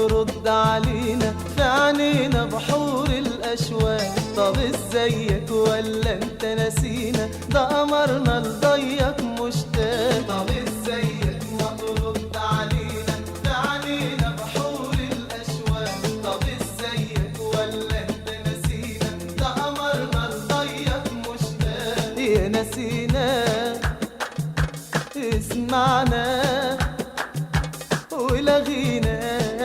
ترد علينا في عينينا بحور الاشواق طب ازيك ولا انت نسينا ده قمرنا لضيق مشتاق طب ازيك ما ترد علينا في عينينا بحور الاشواق طب ازيك ولا انت نسينا ده قمرنا لضيق مشتاق يا نسينا اسمعنا ولغينا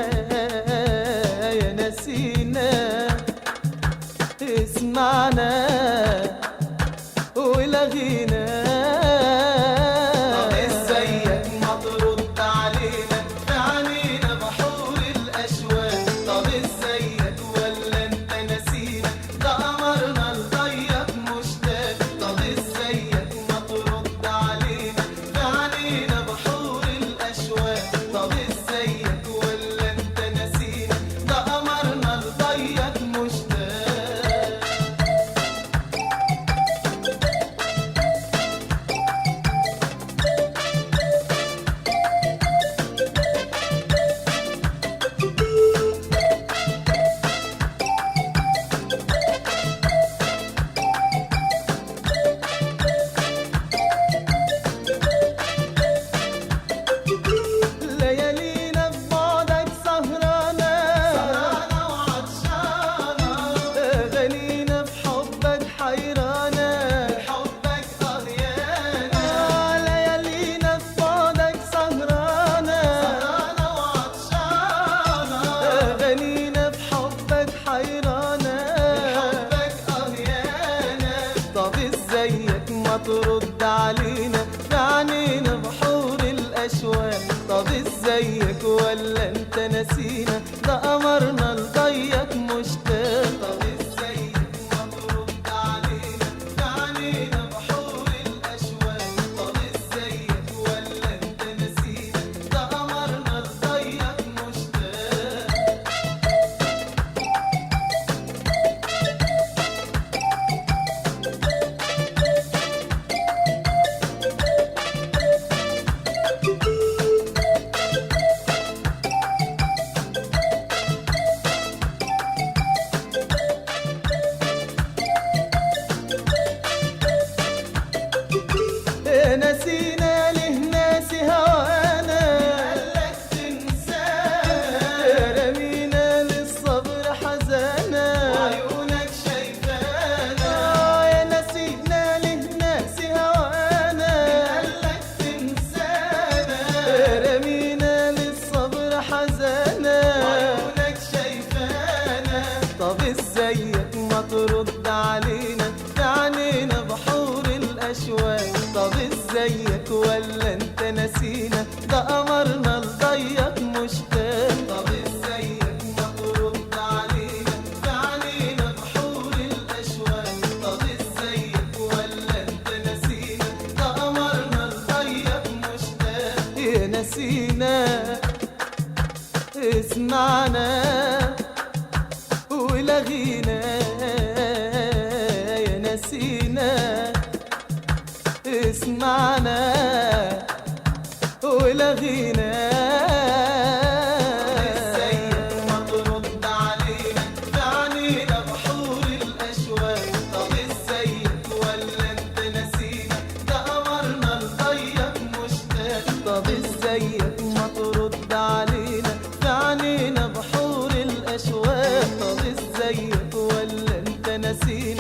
يا نسينا اسمعنا ولغينا طب ازيك ما ترد علينا في عينينا بحور الاشواق طب ازيك ولا انت نسينا ده قمرنا لضيق مشتاق طب ازيك ما ترد علينا في عينينا بحور الاشواق طب ازيك ولا انت نسينا ده قمرنا لضيق مشتاق ليالينا ببعدك سهرانة سهرانة وعطشانة أغانينا بحبك حيرانة بحبك قريانة ليالينا ببعدك سهرانة سهرانة وعطشانة أغانينا بحبك حيرانة بحبك قريانة طب ازيك ما ترد علينا في عينينا بحور الاشواق طب ازيك ولا انت نسينا ده قمرنا لضيق مشتاق طب ازيك ما ترد علينا في عينينا بحور الاشواق طب ازيك ولا انت نسينا ده قمرنا لضيق مشتاق نسينا له ناسي هوانا قالك تنسانا رمينا للصبر حزانا وعيونك شايفانا يا نسينا له ناسي هوانا قالك تنسانا رمينا للصبر حزانا وعيونك شايفانا طب ازيك ما ترد علينا في عينينا بحور الاشواق طب ازيك ولا انت نسينا ده قمرنا لضيق مشتاق طب ازيك ما ترد علينا في عينينا بحور الاشواق طب ازيك ولا انت نسينا ده قمرنا لضيق مشتاق يا نسينا اسمعنا ولغينا يا نسينا اسمعنا ولغينا ازيك ما ترد علينا في عينينا بحور الاشواق طب ازيك ولا انت نسينا ده قمرنا لضيق مشتاق طب ازيك ما ترد علينا في عينينا بحور الاشواق طب ازيك ولا انت نسينا